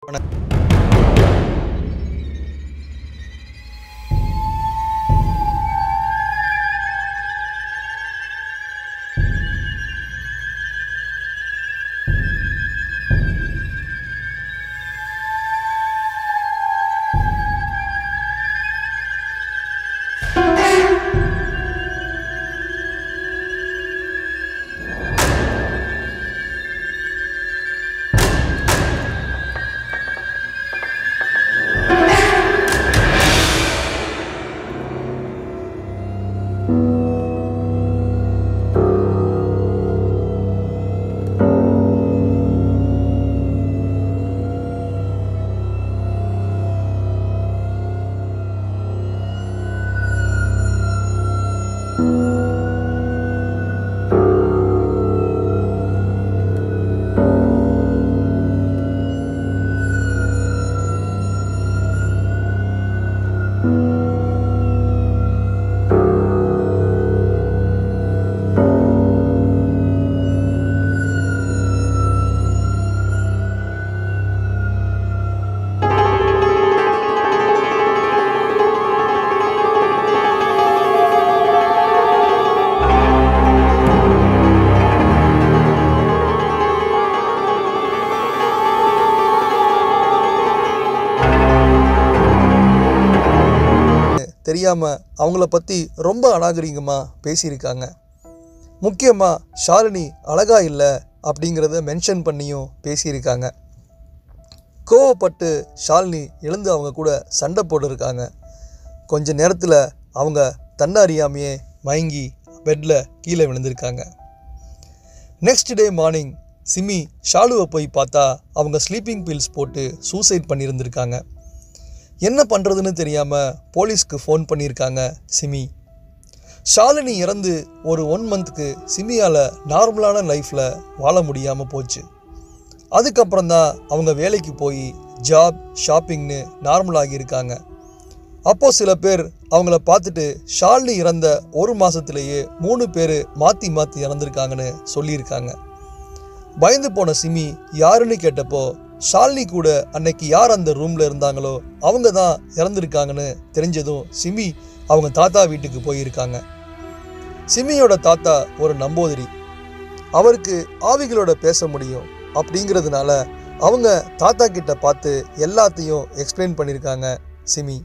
தெரியாமல் அவங்கள பற்றி ரொம்ப அநாகரிகமாக பேசியிருக்காங்க முக்கியமாக ஷாலினி அழகா இல்லை அப்படிங்கிறத மென்ஷன் பண்ணியும் பேசியிருக்காங்க கோவப்பட்டு ஷாலினி எழுந்து அவங்க கூட சண்டை போட்டிருக்காங்க கொஞ்ச நேரத்தில் அவங்க தன்னறியாமையே மயங்கி பெட்டில் கீழே விழுந்திருக்காங்க நெக்ஸ்ட் டே மார்னிங் சிமி ஷாலுவை போய் பார்த்தா அவங்க ஸ்லீப்பிங் பில்ஸ் போட்டு சூசைட் பண்ணியிருந்திருக்காங்க என்ன பண்ணுறதுன்னு தெரியாமல் போலீஸ்க்கு ஃபோன் பண்ணியிருக்காங்க சிமி ஷாலினி இறந்து ஒரு ஒன் மந்த்துக்கு சிமியால் நார்மலான லைஃப்பில் வாழ முடியாமல் போச்சு அதுக்கப்புறம் தான் அவங்க வேலைக்கு போய் ஜாப் ஷாப்பிங்னு நார்மல் ஆகியிருக்காங்க அப்போ சில பேர் அவங்கள பார்த்துட்டு ஷாலினி இறந்த ஒரு மாதத்துலேயே மூணு பேர் மாற்றி மாற்றி இறந்துருக்காங்கன்னு சொல்லியிருக்காங்க பயந்து போன சிமி யாருன்னு கேட்டப்போ ஷாலினி கூட அன்னைக்கு யார் அந்த ரூமில் இருந்தாங்களோ அவங்க தான் இறந்துருக்காங்கன்னு தெரிஞ்சதும் சிமி அவங்க தாத்தா வீட்டுக்கு போயிருக்காங்க சிமியோட தாத்தா ஒரு நம்போதிரி அவருக்கு ஆவிகளோட பேச முடியும் அப்படிங்கிறதுனால அவங்க தாத்தா கிட்ட பார்த்து எல்லாத்தையும் எக்ஸ்பிளைன் பண்ணியிருக்காங்க சிமி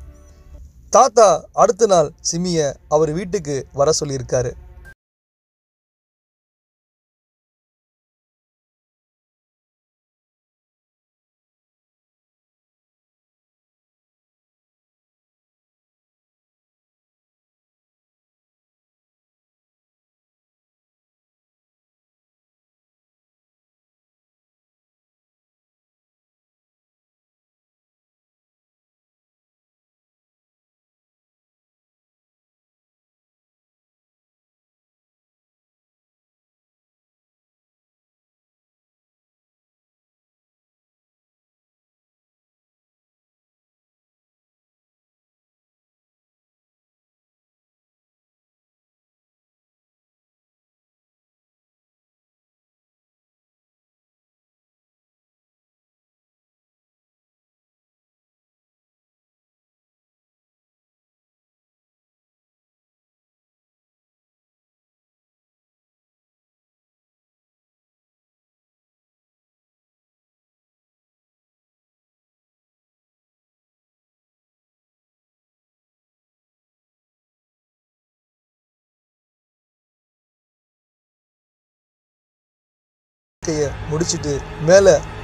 தாத்தா அடுத்த நாள் சிமியை அவர் வீட்டுக்கு வர சொல்லியிருக்காரு வாழ்க்கையை முடிச்சிட்டு மேலே